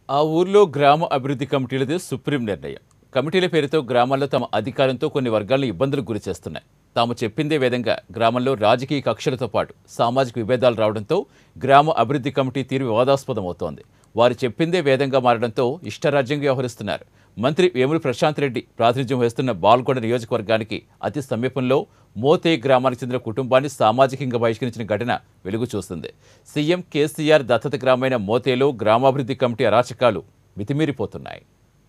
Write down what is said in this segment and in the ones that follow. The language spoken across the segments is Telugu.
ఆ ఊర్లో గ్రామ అభివృద్ధి కమిటీలది సుప్రీం నిర్ణయం కమిటీల పేరుతో గ్రామాల్లో తమ అధికారంతో కొన్ని వర్గాలను ఇబ్బందులకు గురి చేస్తున్నాయి తాము చెప్పిందే విధంగా గ్రామంలో రాజకీయ కక్షలతో పాటు సామాజిక విభేదాలు రావడంతో గ్రామ అభివృద్ధి కమిటీ తీరు వివాదాస్పదమవుతోంది వారు చెప్పిందే వేదంగా మారడంతో ఇష్టరాజ్యంగా వ్యవహరిస్తున్నారు మంత్రి వేముల ప్రశాంత్ రెడ్డి ప్రాతినిధ్యం వహిస్తున్న బాల్కొండ నియోజకవర్గానికి అతి సమీపంలో మోతే గ్రామానికి చెందిన కుటుంబాన్ని సామాజికంగా బహిష్కరించిన ఘటన వెలుగు చూస్తుంది సీఎం కేసీఆర్ దత్తత గ్రామైన మోతేలో గ్రామాభివృద్ధి కమిటీ అరాచకాలు మితిమీరిపోతున్నాయి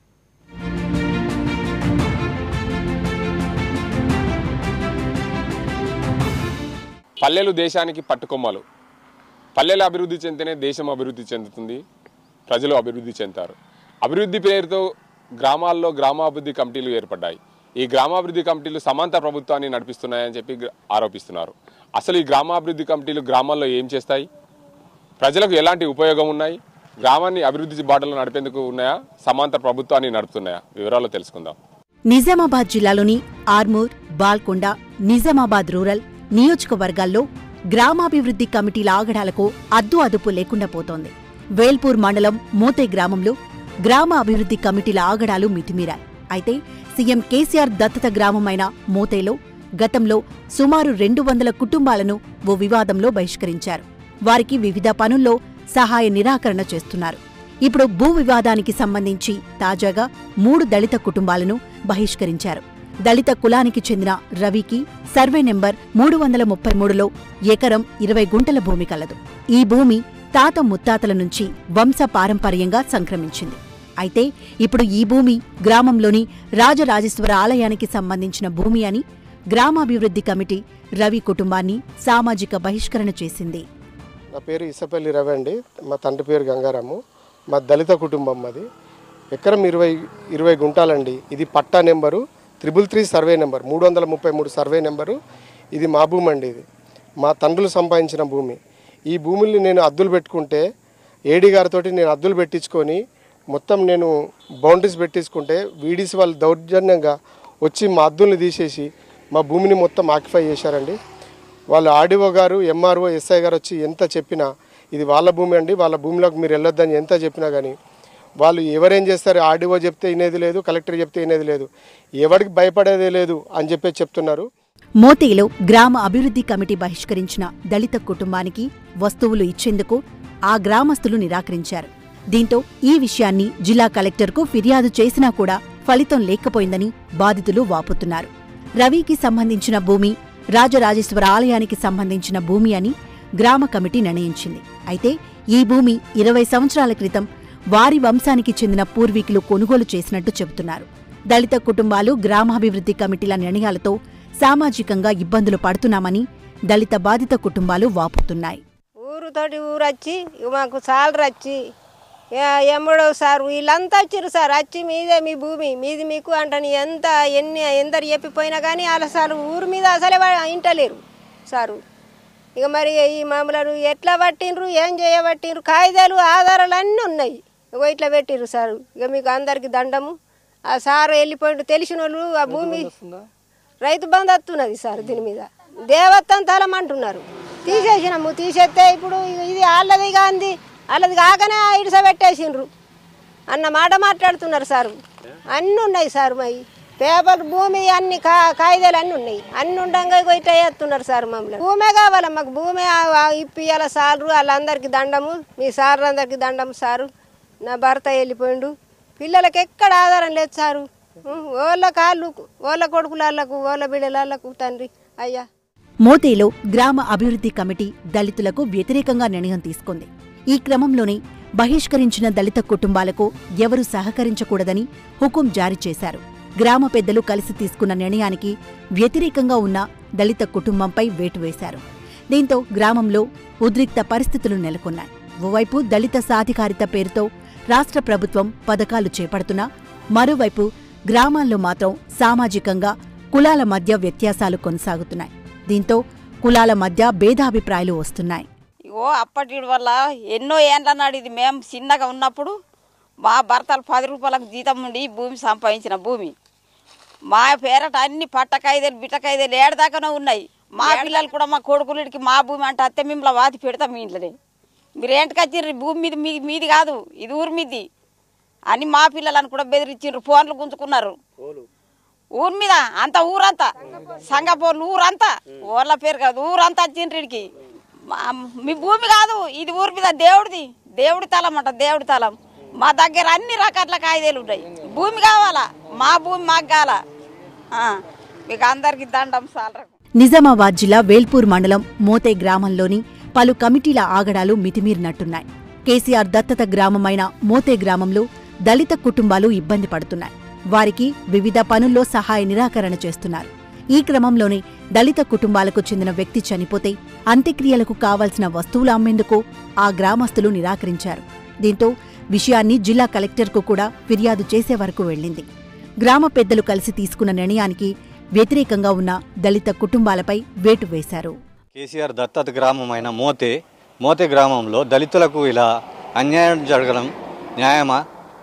పల్లెలు దేశానికి పట్టుకొమ్మలు పల్లెలు అభివృద్ధి చెందితేనే దేశం అభివృద్ధి చెందుతుంది ప్రజలు అభివృద్ధి చెందుతారు అభివృద్ధి పేరుతో గ్రామాల్లో గ్రామాభివృద్ధి కమిటీలు ఏర్పడ్డాయి ఈ గ్రామాభివృద్ధి కమిటీలు సమాంత ప్రభుత్వాన్ని నడిపిస్తున్నాయని చెప్పి గ్ర- ఆరోపిస్తున్నారు అసలు ఈ గ్రామాభివృద్ధి కమిటీలు గ్రామాల్లో ఏం చేస్తాయి ప్రజలకు ఎలాంటి ఉపయోగం ఉన్నాయి గ్రామాన్ని అభివృద్ధి బాటలో నడిపేందుకు ఉన్నాయా సమాంత ప్రభుత్వాన్ని నడుపుతున్నాయా వివరాలు తెలుసుకుందాం నిజామాబాద్ జిల్లాలోని ఆర్మూర్ బాల్కొండ నిజామాబాద్ రూరల్ నియోజకవర్గాల్లో గ్రామాభివృద్ధి కమిటీల ఆగడాలకు అద్దు అదుపు లేకుండా పోతోంది వేల్పూర్ మండలం మోతే గ్రామంలో గ్రామ అభివృద్ధి కమిటీల ఆగడాలు మితిమీరాయి అయితే సీఎం కేసీఆర్ దత్తత గ్రామమైన మోతేలో గతంలో సుమారు రెండు వందల కుటుంబాలను ఓ వివాదంలో బహిష్కరించారు వారికి వివిధ పనుల్లో సహాయ నిరాకరణ చేస్తున్నారు ఇప్పుడు భూ వివాదానికి సంబంధించి తాజాగా మూడు దళిత కుటుంబాలను బహిష్కరించారు దళిత కులానికి చెందిన రవికి సర్వే నెంబర్ మూడు వందల ముప్పై మూడులో ఎకరం ఇరవై గుంటల భూమి కలదు ఈ భూమి తాత ముత్తాతల నుంచి వంశ పారంపర్యంగా సంక్రమించింది అయితే ఇప్పుడు ఈ భూమి గ్రామంలోని రాజరాజేశ్వర ఆలయానికి సంబంధించిన భూమి అని గ్రామాభివృద్ధి కమిటీ రవి కుటుంబాన్ని సామాజిక బహిష్కరణ చేసింది నా పేరు ఇసపల్లి రవి అండి మా తండ్రి పేరు గంగారాము మా దళిత కుటుంబం మాది ఎకరం ఇరవై ఇరవై గుంటాలండి ఇది పట్టా number triple three survey number మూడు వందల ముప్పై మూడు సర్వే నెంబరు ఇది మా భూమి అండి ఇది మా తండ్రులు సంపాదించిన భూమి ఈ భూముల్ని నేను అద్దులు పెట్టుకుంటే ఏడీ గారితో నేను అద్దులు పెట్టించుకొని మొత్తం నేను బౌండరీస్ పెట్టించుకుంటే వీడీసీ వాళ్ళు దౌర్జన్యంగా వచ్చి మా అద్దుల్ని తీసేసి మా భూమిని మొత్తం ఆక్యుపై చేశారండి వాళ్ళు ఆర్డీఓ గారు ఎంఆర్ఓ ఎస్ఐ గారు వచ్చి ఎంత చెప్పినా ఇది వాళ్ళ భూమి అండి వాళ్ళ భూమిలోకి మీరు వెళ్ళొద్దని ఎంత చెప్పినా కానీ వాళ్ళు ఎవరేం చేస్తారు ఆర్డీఓ చెప్తే వినేది లేదు కలెక్టర్ చెప్తే వినేది లేదు ఎవరికి భయపడేదే లేదు అని చెప్పి చెప్తున్నారు మోతేలో గ్రామ అభివృద్ధి కమిటీ బహిష్కరించిన దళిత కుటుంబానికి వస్తువులు ఇచ్చేందుకు ఆ గ్రామస్తులు నిరాకరించారు దీంతో ఈ విషయాన్ని జిల్లా కలెక్టర్కు ఫిర్యాదు చేసినా కూడా ఫలితం లేకపోయిందని బాధితులు వాపోతున్నారు రవికి సంబంధించిన భూమి రాజరాజేశ్వర ఆలయానికి సంబంధించిన భూమి అని గ్రామ కమిటీ నిర్ణయించింది అయితే ఈ భూమి ఇరవై సంవత్సరాల క్రితం వారి వంశానికి చెందిన పూర్వీకులు కొనుగోలు చేసినట్టు చెబుతున్నారు దళిత కుటుంబాలు గ్రామాభివృద్ధి కమిటీల నిర్ణయాలతో సామాజికంగా ఇబ్బందులు పడుతున్నామని దళిత బాధిత కుటుంబాలు వాపోతున్నాయి ఊరుతోటి ఊరు వచ్చి ఇక మాకు సాలరు వచ్చి ఏ- ఎమ్మడో సార్ వీళ్ళంతా వచ్చిర్రు సార్ వచ్చి మీదే మీ భూమి మీది మీకు అంటని ఎంత ఎన్ని ఎందరు చెప్పిపోయినా కానీ వాళ్ళ సార్ ఊరు మీద అసలే వా- ఇంటలేరు సారు ఇక మరి ఈ మామూలు ఎట్లా పట్టిండ్రు ఏం చేయబట్టిండ్రు కాగితాలు ఆధారాలు అన్నీ ఉన్నాయి ఇగో ఇట్లా పెట్టిర్రు సార్ ఇక మీకు అందరికి దండము ఆ సార్ వెళ్ళిపోయిండు తెలిసిన వాళ్ళు ఆ భూమి రైతు బంధు వస్తున్నది సార్ దీని మీద దేవత్వం తలమంటున్నారు తీసేసినాము తీసేస్తే ఇప్పుడు ఇది వాళ్ళది కాంది వాళ్ళది కాకనే ఇడిస పెట్టేసిండ్రు అన్న మాట మాట్లాడుతున్నారు సారు అన్నీ ఉన్నాయి సార్ మై పేపర్ భూమి అన్ని కా కాగితాలు అన్నీ ఉన్నాయి అన్ని ఉండంగా ఇగో ఇట్లా చేస్తున్నారు సార్ మమ్మల్ని భూమే కావాలి మాకు భూమి ఆ- ఆ ఇప్పియాల సారు వాళ్ళందరికీ దండము మీ సార్ అందరికి దండము సారు నా భర్త వెళ్ళిపోయిండు పిల్లలకి ఎక్కడ ఆధారం లేదు సారు ఉం, ఓళ్ళ కాళ్ళు ఓళ్ళ కొడుకులకు ఓళ్ళ బిడ్డలకు తండ్రి అయ్యా మోతేలో గ్రామ అభివృద్ధి కమిటీ దళితులకు వ్యతిరేకంగా నిర్ణయం తీసుకుంది ఈ క్రమంలోనే బహిష్కరించిన దళిత కుటుంబాలకు ఎవరూ సహకరించకూడదని హుకుం జారీ చేశారు గ్రామ పెద్దలు కలిసి తీసుకున్న నిర్ణయానికి వ్యతిరేకంగా ఉన్న దళిత కుటుంబంపై వేటు వేశారు దీంతో గ్రామంలో ఉద్రిక్త పరిస్థితులు నెలకొన్నాయి ఓవైపు దళిత సాధికారిత పేరుతో రాష్ట్ర ప్రభుత్వం పథకాలు చేపడుతున్నా మరోవైపు గ్రామాల్లో మాత్రం సామాజికంగా కులాల మధ్య వ్యత్యాసాలు కొనసాగుతున్నాయి దీంతో కులాల మధ్య భేదాభిప్రాయాలు వస్తున్నాయి ఇగో అప్పటి వల్ల ఎన్నో ఏండ్ల నాడు ఇది మేము చిన్నగా ఉన్నప్పుడు మా భర్తలు పది రూపాయలకు జీతం నుండి ఈ భూమి సంపాదించిన భూమి మా పేరట అన్ని పట్టకాయిదాలు బిట్టకాయిదాలు ఏడదాకానే ఉన్నాయి మా పిల్లలు కూడా మా కొడుకులకి మా భూమి అంటే అత్తే మిమ్మల్ని వాతి పెడతాం మీ ఇంట్లోనే మీరు ఏంటికి వచ్చిర్రు భూమి మీద మీ మీది కాదు ఇది ఊరి మీది అని మా పిల్లలను కూడా బెదిరించిండ్రు ఫోన్లు గుంజుకున్నారు ఊరి మీద అంత ఊరంతా సంగపూర్లు ఊరంతా ఊర్ల పేరు కాదు ఊరంతా వచ్చిండ్రు ఇడికి మీ భూమి కాదు ఇది ఊరి మీద దేవుడిది దేవుడి తలం అంట దేవుడి తలం మా దగ్గర అన్ని రకాల కాయిదాలు ఉన్నాయి భూమి కావాలా మా భూమి మాకు కావాలా ఆ, మీకు అందరికి దండం సాలరా నిజామాబాద్ జిల్లా వేల్పూర్ మండలం మోతే గ్రామంలోని పలు కమిటీల ఆగడాలు మితిమీరినట్టున్నాయి కేసీఆర్ దత్తత గ్రామమైన మోతే గ్రామంలో దళిత కుటుంబాలు ఇబ్బంది పడుతున్నాయి వారికి వివిధ పనుల్లో సహాయ నిరాకరణ చేస్తున్నారు ఈ క్రమంలోనే దళిత కుటుంబాలకు చెందిన వ్యక్తి చనిపోతే అంత్యక్రియలకు కావలసిన వస్తువులు అమ్మేందుకు ఆ గ్రామస్తులు నిరాకరించారు దీంతో విషయాన్ని జిల్లా కలెక్టర్కు కూడా ఫిర్యాదు చేసే వరకు వెళ్ళింది గ్రామ పెద్దలు కలిసి తీసుకున్న నిర్ణయానికి వ్యతిరేకంగా ఉన్న దళిత కుటుంబాలపై వేటు వేశారు కేసీఆర్ దత్తత గ్రామం అయిన మోతే మోతే గ్రామంలో దళితులకు ఇలా అన్యాయం జరగడం న్యాయమా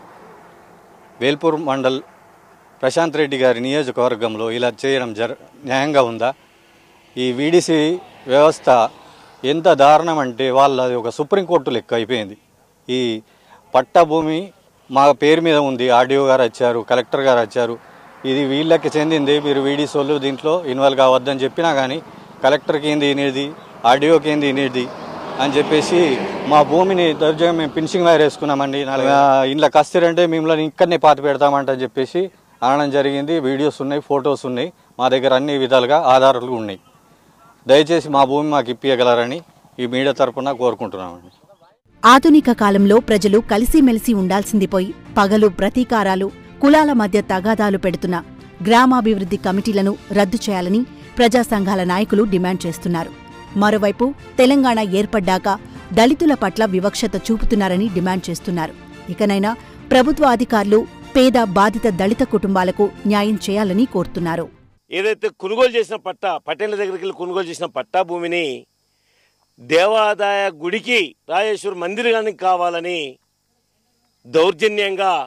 వేల్పూర్ మండల్ ప్రశాంత్ రెడ్డి గారి నియోజకవర్గంలో ఇలా చేయడం జర న్యాయంగా ఉందా ఈ వీడిసి వ్యవస్థ ఎంత దారుణం అంటే వాళ్ళది ఒక సుప్రీంకోర్టు లెక్క అయిపోయింది ఈ పట్టా భూమి మా పేరు మీద ఉంది ఆర్డీఓ గారు వచ్చారు కలెక్టర్ గారు వచ్చారు ఇది వీళ్ళకి చెందింది మీరు వీడిస్ వాళ్ళు దీంట్లో ఇన్వాల్వ్ కావద్దని చెప్పినా కానీ కలెక్టర్కి ఏంది వినేది ఆర్డీఓకి ఏంది వినేది అని చెప్పేసి మా భూమిని దౌర్జన్యం మేము ఫినిషింగ్ వైర్ వేసుకున్నామండి ఇంట్లో కస్తారంటే మిమ్మల్ని ఇక్కడనే పాతి పెడతామంటని చెప్పేసి అనడం జరిగింది వీడియోస్ ఉన్నాయి ఫొటోస్ ఉన్నాయి మా దగ్గర అన్ని విధాలుగా ఆధారాలు ఉన్నాయి దయచేసి మా భూమి మాకు ఇప్పియగలరని ఈ మీడియా తరపున కోరుకుంటున్నామండి ఆధునిక కాలంలో ప్రజలు కలిసిమెలిసి ఉండాల్సింది పోయి పగలు ప్రతీకారాలు కులాల మధ్య తగాదాలు పెడుతున్న గ్రామాభివృద్ధి కమిటీలను రద్దు చేయాలని ప్రజా సంఘాల నాయకులు డిమాండ్ చేస్తున్నారు మరోవైపు తెలంగాణ ఏర్పడ్డాక దళితుల పట్ల వివక్షత చూపుతున్నారని డిమాండ్ చేస్తున్నారు ఇకనైనా ప్రభుత్వ అధికారులు పేద బాధిత దళిత కుటుంబాలకు న్యాయం చేయాలని కోరుతున్నారు ఏదైతే కొనుగోలు చేసిన పట్టా పటేళ్ల దగ్గరికి వెళ్ళి కొనుగోలు చేసిన పట్టా భూమిని దేవాదాయ గుడికి రాజేశ్వర మందిరానికి కావాలని దౌర్జన్యంగా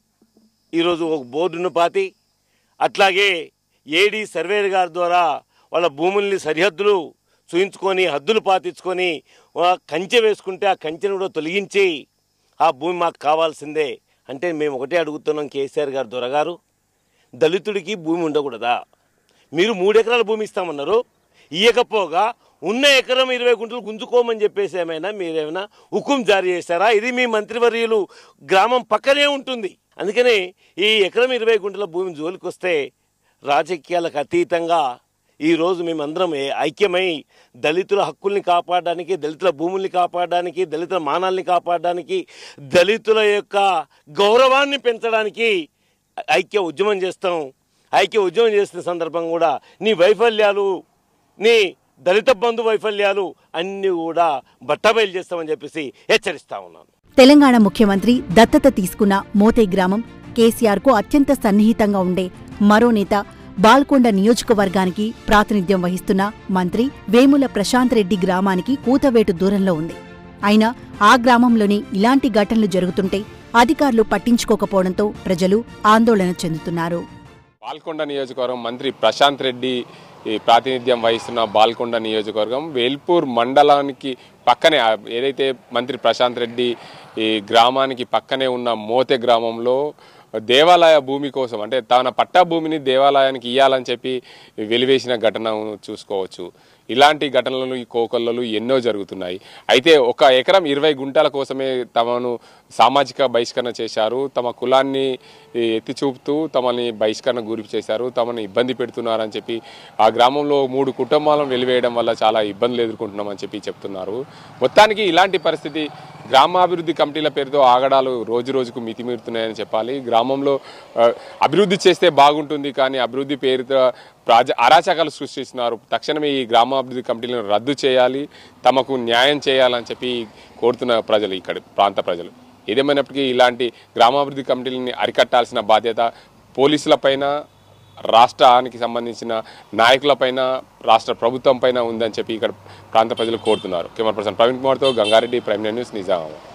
ఈరోజు ఒక బోర్డును పాతి అట్లాగే ఏడీ సర్వేర్ గారి ద్వారా వాళ్ళ భూముల్ని సరిహద్దులు చూయించుకొని హద్దులు పాతించుకొని ఆ కంచె వేసుకుంటే ఆ కంచెను కూడా తొలగించి ఆ భూమి మాకు కావాల్సిందే అంటే మేము ఒకటే అడుగుతున్నాం కేసీఆర్ గారు దొరగారు దళితుడికి భూమి ఉండకూడదా మీరు మూడు ఎకరాల భూమి ఇస్తామన్నారు ఇయ్యకపోగా ఉన్న ఎకరం ఇరవై గుంటలు గుంజుకోమని చెప్పేసి ఏమైనా మీరేమైనా హుకుం జారీ చేశారా ఇది మీ మంత్రివర్యులు గ్రామం పక్కనే ఉంటుంది అందుకని ఈ ఎకరం ఇరవై గుంటల భూమి జోలికి వస్తే రాజకీయాలకు అతీతంగా ఈరోజు మేమందరం ఏ- ఐక్యమై దళితుల హక్కుల్ని కాపాడడానికి దళితుల భూముల్ని కాపాడడానికి దళితుల మానాల్ని కాపాడడానికి దళితుల యొక్క గౌరవాన్ని పెంచడానికి ఐక్య ఉద్యమం చేస్తాం ఐక్య ఉద్యమం చేసిన సందర్భం కూడా నీ వైఫల్యాలు నీ దళిత బంధు వైఫల్యాలు అన్నీ కూడా బట్టబయలు చేస్తామని చెప్పేసి హెచ్చరిస్తా ఉన్నాను తెలంగాణ ముఖ్యమంత్రి దత్తత తీసుకున్న మోతే గ్రామం కేసీఆర్కు అత్యంత సన్నిహితంగా ఉండే మరో నేత బాల్కొండ నియోజకవర్గానికి ప్రాతినిధ్యం వహిస్తున్న మంత్రి వేముల ప్రశాంత్ రెడ్డి గ్రామానికి కూతవేటు దూరంలో ఉంది అయినా ఆ గ్రామంలోనే ఇలాంటి ఘటనలు జరుగుతుంటే అధికారులు పట్టించుకోకపోవడంతో ప్రజలు ఆందోళన చెందుతున్నారు బాల్కొండ నియోజకవర్గం మంత్రి ప్రశాంత్ రెడ్డి ఈ ప్రాతినిధ్యం వహిస్తున్న బాల్కొండ నియోజకవర్గం వేల్పూర్ మండలానికి పక్కనే ఆ ఏదైతే మంత్రి ప్రశాంత్ రెడ్డి ఈ గ్రామానికి పక్కనే ఉన్న మోతే గ్రామంలో దేవాలయ భూమి కోసం అంటే తన పట్టా భూమిని దేవాలయానికి ఇవ్వాలని చెప్పి వెలివేసిన ఘటనను చూసుకోవచ్చు ఇలాంటి ఘటనలు ఈ కోకొల్లలు ఎన్నో జరుగుతున్నాయి అయితే ఒక ఎకరం ఇరవై గుంటల కోసమే తమను సామాజిక బహిష్కరణ చేశారు తమ కులాన్ని ఈ, ఎత్తి చూపుతూ తమని బహిష్కరణ గురి చేశారు తమను ఇబ్బంది పెడుతున్నారని చెప్పి ఆ గ్రామంలో మూడు కుటుంబాలను వెలివేయడం వల్ల చాలా ఇబ్బందులు ఎదుర్కొంటున్నామని చెప్పి చెప్తున్నారు మొత్తానికి ఇలాంటి పరిస్థితి గ్రామాభివృద్ధి కమిటీల పేరుతో ఆగడాలు రోజు రోజుకు మితిమీరుతున్నాయని చెప్పాలి గ్రామంలో ఆ, అభివృద్ధి చేస్తే బాగుంటుంది కానీ అభివృద్ధి పేరుతో ప్రాజ అరాచకాలు సృష్టిస్తున్నారు తక్షణమే ఈ గ్రామాభివృద్ధి కమిటీలను రద్దు చేయాలి తమకు న్యాయం చేయాలని చెప్పి కోరుతున్న ప్రజలు ఇక్కడ ప్రాంత ప్రజలు ఏదేమైనప్పటికీ ఇలాంటి గ్రామాభివృద్ధి కమిటీలని అరికట్టాల్సిన బాధ్యత పోలీసులపైన రాష్ట్రానికి సంబంధించిన నాయకులపైన రాష్ట్ర ప్రభుత్వం పైన ఉందని చెప్పి ఇక్కడ ప్రాంత ప్రజలు కోరుతున్నారు కెమెరా పర్సన్ ప్రవీణ్ కుమార్తో గంగారెడ్డి ప్రైమ్ న్యూస్ నిజామాబాద్